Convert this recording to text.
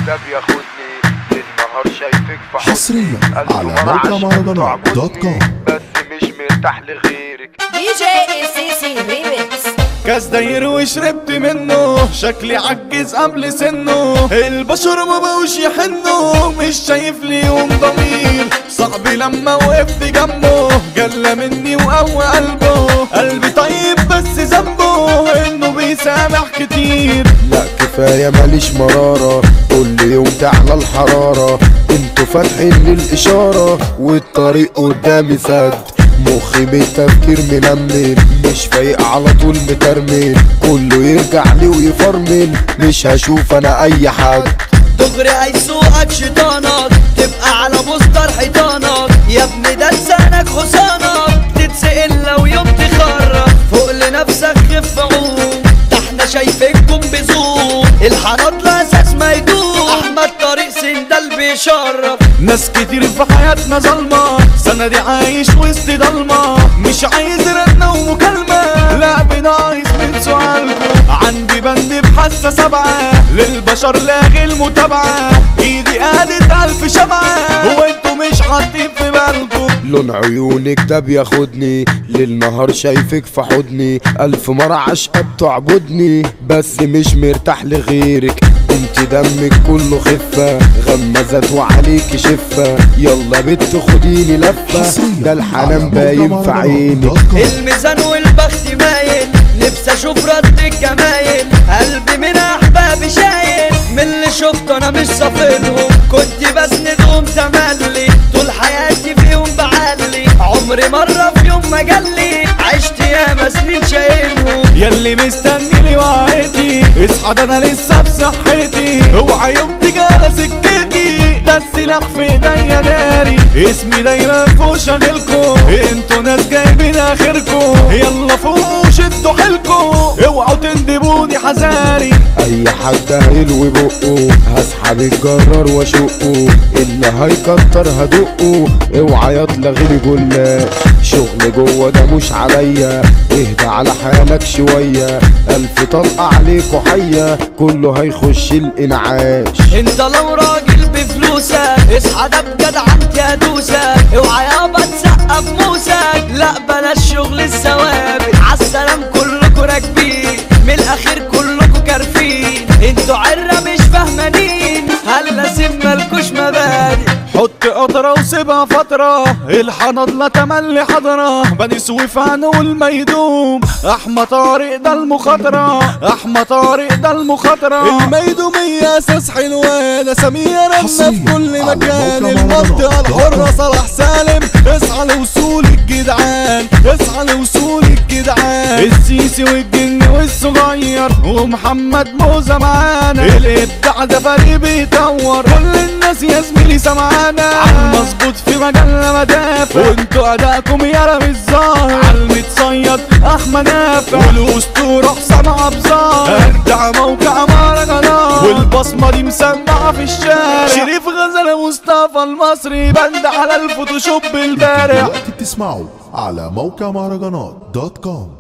ده بياخدني للنهار شايفك في حضني حصرياً ألف على مرة موقع عشان مهرجانات تعبدني، دوت كوم. بس مش مرتاح لغيرك دي جي السيسي ريميكس كاس داير وشربت منه شكلي عجز قبل سنه البشر ما بقوش يحنوا مش شايف ليهم ضمير صاحبي لما وقفت جنبه جلى مني وقوى قلبه قلبي طيب بس ذنبه انه بيسامح كتير لا كفاية ماليش مرارة كل يوم تعلى الحرارة انتوا فاتحين للإشارة والطريق قدامي سد مخي بالتفكير منمل مش فايق على طول مترمل كله يرجع لي ويفرمل مش هشوف انا اي حد دغري هيسوقك شيطانك تبقى على بوستر حيطانك يا ابني ده لسانك حصانك تتسأل لو يوم تخرف فوق لنفسك خف عوم ده احنا شايفينكم بزوم الحرات لا اساس ما يدوم احمد طريق سندل بيشرف ناس كتير في حياتنا ظلمة سنة دي عايش وسط ضلمة مش عايز رنة ومكالمة لا بناقص من سؤالكم عندي بند بحاسة سبعة للبشر لاغي المتابعة ايدي قادت ألف شمعة وانتوا مش حاطين في بالكم لون عيونك ده بياخدني للنهار شايفك في حضني ألف مرة عشقة بتعبدني بس مش مرتاح لغيرك انت دمك كله خفة غمزت وعليك شفة يلا بنت خديني لفة حصرياً ده الحنان على باين موقع في مهرجانات عينك دوت كوم. الميزان والبخت مايل نفسي اشوف رد الجمايل قلبي من احبابي شايل من اللي شفته انا مش صافرهم كنت بسندهم تملي طول حياتي فيهم بعلي عمري مرة في يوم ما جالي عشت ياما سنين شايلهم ياللي مستني لي وعيتي اصحى ده انا لسه بصحتي اوعى يوم تيجي على سكتي ده السلاح في ايديا ناري اسمي دايما فوق شاغلكم انتوا ناس جايبين اخركم يلا فوق شدوا حيلكم اوعوا تندبوني حذاري اي حد هيلوي بقه هسحب الجرار واشقه اللي هيكتر هدقه اوعى يطلغي لي جلاش شغل جوه ده مش عليا اهدى على حالك شويه الف طلقه عليك وحيه كله هيخش الانعاش انت لو راجل بفلوسك اصحى ده بجد عندي هدوسك اوعى يابا تسقف موسك لا بلاش شغل الثوابت عالسلام كلكوا راكبين من الاخير كلكوا كارفين انتوا عرة مش فاهمانين هلا سيب مالكوش مبادئ حط قطرة وسيبها فترة الحنضلة تملي حضرة بني سويف هنقول ما يدوم احمى طارق ده المخاطرة احمى طارق ده المخاطرة الميدومية اساس حلوان سمية رنا في حصرياً كل على مكان موقع المنطقة مهرجانات الحرة صلاح سالم اسعى لوصول الجدعان اسعى لوصول الجدعان السيسي والجن والصغير ومحمد موزة معانا الابداع ده فريق بيطور كل الناس يا زميلي سمعانا مظبوط في مجالنا مدافع وانتوا ادائكم يا مش ظاهر عالمتصيد احمد نافع والاسطوره حسام عبزار ارجع موقع مهرجانات والبصمه دي مسمعه في الشارع شريف غزل مصطفى المصري بند على الفوتوشوب البارع دلوقتي بتسمعوا على موقع مهرجانات دوت كوم